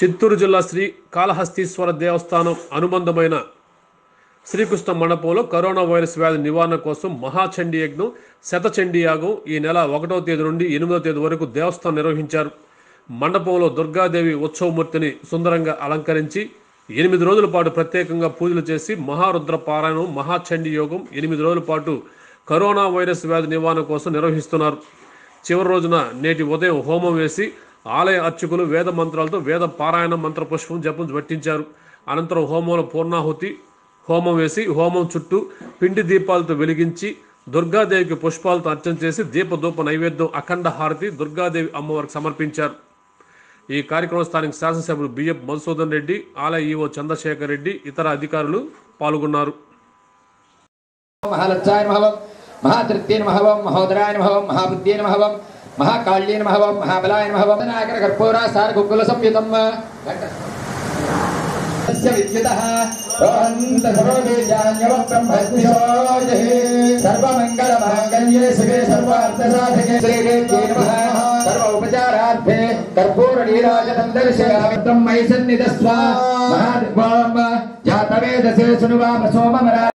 చిత్తూరు జిల్లా శ్రీ కాళహస్తీశ్వర దేవస్థానం అనుబంధమైన శ్రీకృష్ణ మండపంలో కరోనా వైరస్ వ్యాధి నివారణ కోసం మహాచండీ యజ్ఞం శతచండీ యాగం ఈ నెల ఒకటవ తేదీ నుండి ఎనిమిదవ తేదీ వరకు దేవస్థానం నిర్వహించారు మండపంలో దుర్గాదేవి ఉత్సవమూర్తిని సుందరంగా అలంకరించి ఎనిమిది రోజుల పాటు ప్రత్యేకంగా పూజలు చేసి మహారుద్ర పారాయణం మహాచండీ యోగం ఎనిమిది రోజుల పాటు కరోనా వైరస్ వ్యాధి నివారణ కోసం నిర్వహిస్తున్నారు చివరి రోజున నేటి ఉదయం హోమం వేసి ఆలయ అర్చకులు వేద మంత్రాలతో వేద పారాయణ మంత్ర పుష్పం జపం పట్టించారు అనంతరం హోమంలో పూర్ణాహుతి హోమం వేసి హోమం చుట్టూ పిండి దీపాలతో వెలిగించి దుర్గాదేవికి పుష్పాలతో అర్చన చేసి దీపధూప నైవేద్యం అఖండ హారతి దుర్గాదేవి అమ్మవారికి సమర్పించారు ఈ కార్యక్రమం స్థానిక శాసనసభ్యులు బిఎఫ్ మధుసూదన్ రెడ్డి ఆలయ ఈవో చంద్రశేఖర్ రెడ్డి ఇతర అధికారులు పాల్గొన్నారు మహాలత్సాయ మహవం మహాతృత్యే మహవం మహోదరాయ మహవం మహాబుద్ధే మహవం మహాకాళ్యే మహవం మహాబలాయ మహవం నాగర కర్పూర సార కుక్కుల సంయుతం తస్య విద్యుతః రోహంత సర్వబీజాన్యవక్రం భస్మిషోజహే సర్వమంగళ మాంగళ్యే శివే సర్వార్థ సాధకే శ్రీదేవ్యే నమః సర్వ ఉపచారార్థే కర్పూర నీరాజనం దర్శయామి త్వం మయి సన్నిధస్వ మహాదివ్వాం జాతవేదసే శృణువామ సోమమరా